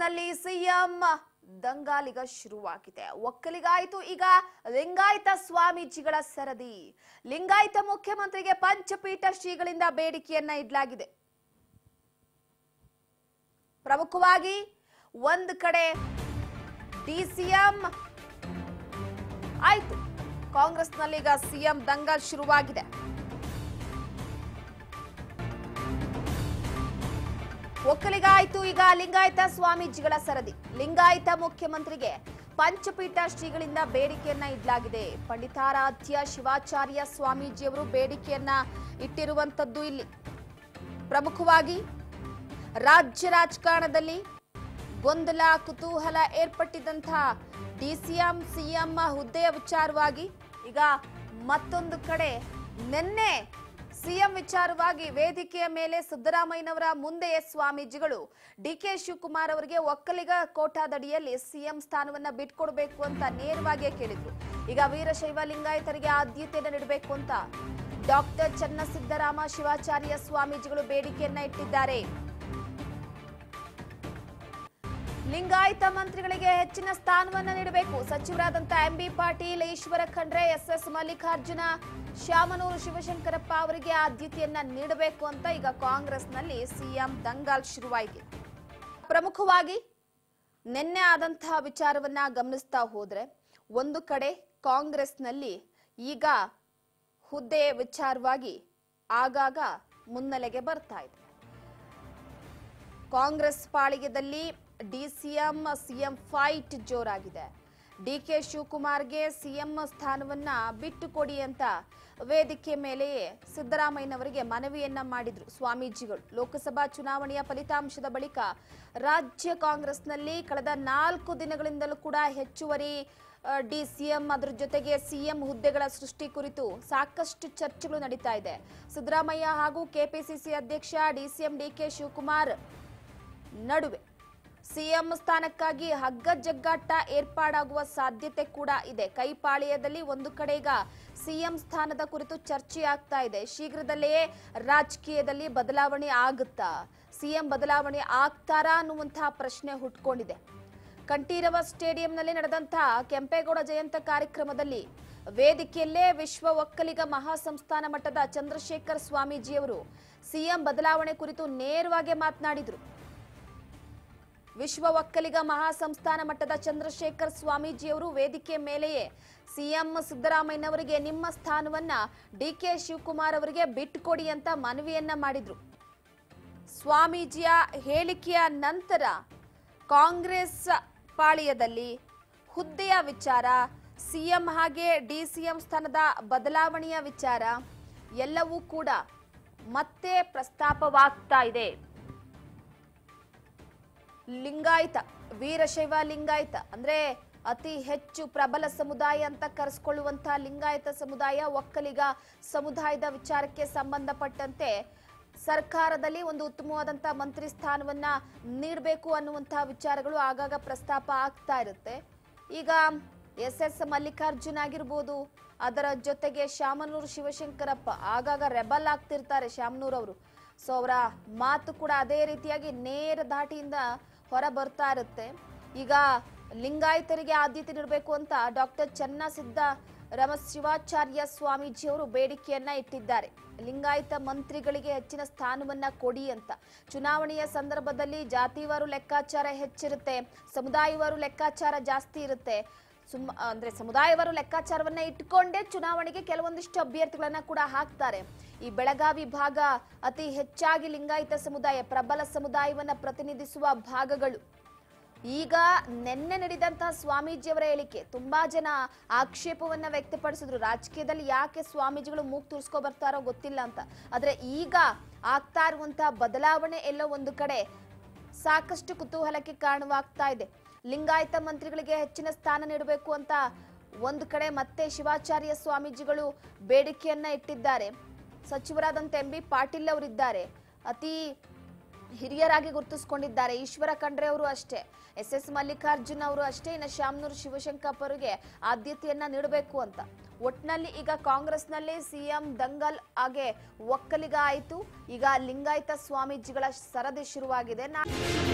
ಕಾಂಗ್ರೆಸ್ನಲ್ಲಿ ಸಿಎಂ ದಂಗಾಲಿಗ ಶುರುವಾಗಿದೆ ಒಕ್ಕಲಿಗಾಯಿತು ಈಗ ಲಿಂಗಾಯತ ಸ್ವಾಮೀಜಿಗಳ ಸರದಿ ಲಿಂಗಾಯತ ಮುಖ್ಯಮಂತ್ರಿಗೆ ಪಂಚಪೀಠ ಶ್ರೀಗಳಿಂದ ಬೇಡಿಕೆಯನ್ನ ಇಡಲಾಗಿದೆ ಪ್ರಮುಖವಾಗಿ ಒಂದು ಕಡೆ ಡಿಸಿಎಂ ಆಯ್ತು ಕಾಂಗ್ರೆಸ್ನಲ್ಲಿ ಈಗ ಸಿಎಂ ದಂಗಲ್ ಶುರುವಾಗಿದೆ ಒಕ್ಕಲಿಗಾಯ್ತು ಈಗ ಲಿಂಗಾಯತ ಸ್ವಾಮೀಜಿಗಳ ಸರದಿ ಲಿಂಗಾಯತ ಮುಖ್ಯಮಂತ್ರಿಗೆ ಪಂಚಪೀಠ ಶ್ರೀಗಳಿಂದ ಬೇಡಿಕೆಯನ್ನ ಇಡಲಾಗಿದೆ ಪಂಡಿತಾರಾಧ್ಯ ಶಿವಾಚಾರ್ಯ ಸ್ವಾಮೀಜಿಯವರು ಬೇಡಿಕೆಯನ್ನ ಇಟ್ಟಿರುವಂತದ್ದು ಇಲ್ಲಿ ಪ್ರಮುಖವಾಗಿ ರಾಜ್ಯ ರಾಜಕಾರಣದಲ್ಲಿ ಗೊಂದಲ ಕುತೂಹಲ ಏರ್ಪಟ್ಟಿದ್ದಂತಹ ಡಿಸಿಎಂ ಸಿಎಂ ಹುದ್ದೆಯ ವಿಚಾರವಾಗಿ ಈಗ ಮತ್ತೊಂದು ಕಡೆ ನಿನ್ನೆ ಸಿಎಂ ವಿಚಾರವಾಗಿ ವೇದಿಕೆಯ ಮೇಲೆ ಸಿದ್ದರಾಮಯ್ಯನವರ ಮುಂದೆಯೇ ಸ್ವಾಮೀಜಿಗಳು ಡಿಕೆ ಶಿವಕುಮಾರ್ ಅವರಿಗೆ ಒಕ್ಕಲಿಗ ಕೋಟಾದಡಿಯಲ್ಲಿ ಸಿಎಂ ಸ್ಥಾನವನ್ನ ಬಿಟ್ಕೊಡ್ಬೇಕು ಅಂತ ನೇರವಾಗಿಯೇ ಕೇಳಿದ್ರು ಈಗ ವೀರಶೈವ ಲಿಂಗಾಯತರಿಗೆ ಆದ್ಯತೆಯನ್ನು ನೀಡಬೇಕು ಅಂತ ಡಾಕ್ಟರ್ ಚನ್ನಸಿದ್ದರಾಮ ಶಿವಾಚಾರ್ಯ ಸ್ವಾಮೀಜಿಗಳು ಬೇಡಿಕೆಯನ್ನ ಇಟ್ಟಿದ್ದಾರೆ ಲಿಂಗಾಯತ ಮಂತ್ರಿಗಳಿಗೆ ಹೆಚ್ಚಿನ ಸ್ಥಾನವನ್ನ ನೀಡಬೇಕು ಸಚಿವರಾದಂತ MB Patil Eshwar Khandre S S Mallikarjuna Shamanur Shivashankarappa ಅವರಿಗೆ ಆದ್ಯತೆಯನ್ನ ನೀಡಬೇಕು ಅಂತ ಈಗ ಕಾಂಗ್ರೆಸ್ನಲ್ಲಿ ಸಿಎಂ ದಂಗಾಲ್ ಶುರುವಾಯಿತು ಪ್ರಮುಖವಾಗಿ ನಿನ್ನೆ ಆದಂತಹ ವಿಚಾರವನ್ನ ಗಮನಿಸ್ತಾ ಹೋದ್ರೆ ಒಂದು ಕಡೆ ಕಾಂಗ್ರೆಸ್ನಲ್ಲಿ ಈಗ ಹುದ್ದೆ ವಿಚಾರವಾಗಿ ಆಗಾಗ ಮುನ್ನೆಲೆಗೆ ಬರ್ತಾ ಇದೆ ಕಾಂಗ್ರೆಸ್ ಪಾಳಿಗೆದಲ್ಲಿ ಡಿಸಿಎಂ ಸಿಎಂ ಫೈಟ್ ಜೋರಾಗಿದೆ ಡಿಕೆ ಶಿವಕುಮಾರ್ಗೆ ಸಿಎಂ ಸ್ಥಾನವನ್ನ ಬಿಟ್ಟು ಕೊಡಿ ಅಂತ ವೇದಿಕೆ ಮೇಲೆಯೇ ಸಿದ್ದರಾಮಯ್ಯನವರಿಗೆ ಮನವಿಯನ್ನ ಮಾಡಿದ್ರು ಸ್ವಾಮೀಜಿಗಳು ಲೋಕಸಭಾ ಚುನಾವಣೆಯ ಫಲಿತಾಂಶದ ಬಳಿಕ ರಾಜ್ಯ ಕಾಂಗ್ರೆಸ್ನಲ್ಲಿ ಕಳೆದ ನಾಲ್ಕು ದಿನಗಳಿಂದಲೂ ಕೂಡ ಹೆಚ್ಚುವರಿ ಡಿಸಿಎಂ ಅದರ ಜೊತೆಗೆ ಸಿಎಂ ಹುದ್ದೆಗಳ ಸೃಷ್ಟಿ ಕುರಿತು ಸಾಕಷ್ಟು ಚರ್ಚೆಗಳು ನಡೀತಾ ಇದೆ ಸಿದ್ದರಾಮಯ್ಯ ಹಾಗೂ ಕೆಪಿಸಿಸಿ ಅಧ್ಯಕ್ಷ ಡಿಸಿಎಂ ಡಿಕೆ ಶಿವಕುಮಾರ್ ನಡುವೆ ಸಿಎಂ ಸ್ಥಾನಕ್ಕಾಗಿ ಹಗ್ಗ ಜಗ್ಗಾಟ ಏರ್ಪಾಡಾಗುವ ಸಾಧ್ಯತೆ ಕೂಡ ಇದೆ ಕೈಪಾಳ್ಯದಲ್ಲಿ ಒಂದು ಕಡೆ ಈಗ ಸಿಎಂ ಸ್ಥಾನದ ಕುರಿತು ಚರ್ಚೆ ಆಗ್ತಾ ಇದೆ ಶೀಘ್ರದಲ್ಲೇ ರಾಜಕೀಯದಲ್ಲಿ ಬದಲಾವಣೆ ಆಗುತ್ತಾ ಸಿಎಂ ಬದಲಾವಣೆ ಆಗ್ತಾರಾ ಅನ್ನುವಂತಹ ಪ್ರಶ್ನೆ ಹುಟ್ಕೊಂಡಿದೆ ಕಂಠೀರವ ಸ್ಟೇಡಿಯಂನಲ್ಲಿ ನಡೆದಂತಹ ಕೆಂಪೇಗೌಡ ಜಯಂತ ಕಾರ್ಯಕ್ರಮದಲ್ಲಿ ವೇದಿಕೆಯಲ್ಲೇ ವಿಶ್ವ ಒಕ್ಕಲಿಗ ಮಹಾಸಂಸ್ಥಾನ ಮಟ್ಟದ ಚಂದ್ರಶೇಖರ್ ಸ್ವಾಮೀಜಿಯವರು ಸಿಎಂ ಬದಲಾವಣೆ ಕುರಿತು ನೇರವಾಗಿ ಮಾತನಾಡಿದರು ವಿಶ್ವ ಒಕ್ಕಲಿಗ ಮಹಾಸಂಸ್ಥಾನ ಮಟ್ಟದ ಚಂದ್ರಶೇಖರ್ ಸ್ವಾಮೀಜಿಯವರು ವೇದಿಕೆ ಮೇಲೆಯೇ ಸಿಎಂ ಸಿದ್ದರಾಮಯ್ಯನವರಿಗೆ ನಿಮ್ಮ ಸ್ಥಾನವನ್ನ ಡಿಕೆ ಶಿವಕುಮಾರ್ ಅವರಿಗೆ ಬಿಟ್ಟುಕೊಡಿ ಅಂತ ಮನವಿಯನ್ನ ಮಾಡಿದ್ರು ಸ್ವಾಮೀಜಿಯ ಹೇಳಿಕೆಯ ನಂತರ ಕಾಂಗ್ರೆಸ್ ಪಾಳ್ಯದಲ್ಲಿ ಹುದ್ದೆಯ ವಿಚಾರ ಸಿಎಂ ಹಾಗೆ ಡಿಸಿಎಂ ಸ್ಥಾನದ ಬದಲಾವಣೆಯ ವಿಚಾರ ಎಲ್ಲವೂ ಕೂಡ ಮತ್ತೆ ಪ್ರಸ್ತಾಪವಾಗ್ತಾ ಇದೆ ಲಿಂಗಾಯತ ವೀರಶೈವ ಲಿಂಗಾಯತ ಅಂದ್ರೆ ಅತಿ ಹೆಚ್ಚು ಪ್ರಬಲ ಸಮುದಾಯ ಅಂತ ಕರೆಸ್ಕೊಳ್ಳುವಂತಹ ಲಿಂಗಾಯತ ಸಮುದಾಯ ಒಕ್ಕಲಿಗ ಸಮುದಾಯದ ವಿಚಾರಕ್ಕೆ ಸಂಬಂಧಪಟ್ಟಂತೆ ಸರ್ಕಾರದಲ್ಲಿ ಒಂದು ಉತ್ತಮವಾದಂತಹ ಮಂತ್ರಿ ಸ್ಥಾನವನ್ನ ನೀಡಬೇಕು ಅನ್ನುವಂತಹ ವಿಚಾರಗಳು ಆಗಾಗ ಪ್ರಸ್ತಾಪ ಆಗ್ತಾ ಇರುತ್ತೆ ಈಗ ಎಸ್ ಎಸ್ ಮಲ್ಲಿಕಾರ್ಜುನ್ ಆಗಿರ್ಬೋದು ಅದರ ಜೊತೆಗೆ ಶಾಮನೂರು ಶಿವಶಂಕರಪ್ಪ ಆಗಾಗ ರೆಬಲ್ ಆಗ್ತಿರ್ತಾರೆ ಶಾಮನೂರ್ ಅವರು ಸೊ ಅವರ ಮಾತು ಕೂಡ ಅದೇ ರೀತಿಯಾಗಿ ನೇರ ಧಾಟಿಯಿಂದ ಹೊರ ಬರ್ತಾ ಇರುತ್ತೆ ಈಗ ಲಿಂಗಾಯತರಿಗೆ ಆದ್ಯತೆ ನೀಡಬೇಕು ಅಂತ ಡಾಕ್ಟರ್ ಚನ್ನಸಿದ್ದ ರಮ ಶಿವಾಚಾರ್ಯ ಸ್ವಾಮೀಜಿ ಅವರು ಬೇಡಿಕೆಯನ್ನ ಇಟ್ಟಿದ್ದಾರೆ ಲಿಂಗಾಯತ ಮಂತ್ರಿಗಳಿಗೆ ಹೆಚ್ಚಿನ ಸ್ಥಾನವನ್ನ ಕೊಡಿ ಅಂತ ಚುನಾವಣೆಯ ಸಂದರ್ಭದಲ್ಲಿ ಜಾತಿವಾರು ಲೆಕ್ಕಾಚಾರ ಹೆಚ್ಚಿರುತ್ತೆ ಸಮುದಾಯವಾರು ಲೆಕ್ಕಾಚಾರ ಜಾಸ್ತಿ ಇರುತ್ತೆ ಸುಮ್ ಅಂದ್ರೆ ಸಮುದಾಯವಾರು ಲೆಕ್ಕಾಚಾರವನ್ನ ಇಟ್ಕೊಂಡೇ ಚುನಾವಣೆಗೆ ಕೆಲವೊಂದಿಷ್ಟು ಅಭ್ಯರ್ಥಿಗಳನ್ನ ಕೂಡ ಹಾಕ್ತಾರೆ ಈ ಬೆಳಗಾವಿ ಭಾಗ ಅತಿ ಹೆಚ್ಚಾಗಿ ಲಿಂಗಾಯತ ಸಮುದಾಯ ಪ್ರಬಲ ಸಮುದಾಯವನ್ನ ಪ್ರತಿನಿಧಿಸುವ ಭಾಗಗಳು ಈಗ ನಿನ್ನೆ ನಡೆದಂತಹ ಸ್ವಾಮೀಜಿಯವರ ಹೇಳಿಕೆ ತುಂಬಾ ಜನ ಆಕ್ಷೇಪವನ್ನ ವ್ಯಕ್ತಪಡಿಸಿದ್ರು ರಾಜಕೀಯದಲ್ಲಿ ಯಾಕೆ ಸ್ವಾಮೀಜಿಗಳು ಮೂಗ್ ತುರ್ಸ್ಕೊ ಬರ್ತಾರೋ ಗೊತ್ತಿಲ್ಲ ಅಂತ ಆದ್ರೆ ಈಗ ಆಗ್ತಾ ಇರುವಂತಹ ಬದಲಾವಣೆ ಎಲ್ಲೋ ಒಂದು ಕಡೆ ಸಾಕಷ್ಟು ಕುತೂಹಲಕ್ಕೆ ಕಾರಣವಾಗ್ತಾ ಇದೆ ಲಿಂಗಾಯತ ಮಂತ್ರಿಗಳಿಗೆ ಹೆಚ್ಚಿನ ಸ್ಥಾನ ನೀಡಬೇಕು ಅಂತ ಒಂದು ಕಡೆ ಮತ್ತೆ ಶಿವಾಚಾರ್ಯ ಸ್ವಾಮೀಜಿಗಳು ಬೇಡಿಕೆಯನ್ನ ಇಟ್ಟಿದ್ದಾರೆ ಸಚಿವರಾದಂತ ಎಂ ಬಿ ಪಾಟೀಲ್ ಅವರಿದ್ದಾರೆ ಅತಿ ಹಿರಿಯರಾಗಿ ಗುರುತಿಸಿಕೊಂಡಿದ್ದಾರೆ ಈಶ್ವರ ಖಂಡ್ರೆ ಅವರು ಅಷ್ಟೇ ಎಸ್ ಎಸ್ ಮಲ್ಲಿಕಾರ್ಜುನ್ ಅವರು ಅಷ್ಟೇ ಇನ್ನು ಶಾಮನೂರು ಶಿವಶಂಕರ್ ಅವರಿಗೆ ಆದ್ಯತೆಯನ್ನ ನೀಡಬೇಕು ಅಂತ ಒಟ್ನಲ್ಲಿ ಈಗ ಕಾಂಗ್ರೆಸ್ನಲ್ಲಿ ಸಿಎಂ ದಂಗಲ್ ಹಾಗೆ ಒಕ್ಕಲಿಗ ಆಯಿತು ಈಗ ಲಿಂಗಾಯತ ಸ್ವಾಮೀಜಿಗಳ ಸರದಿ ಶುರುವಾಗಿದೆ ನಾ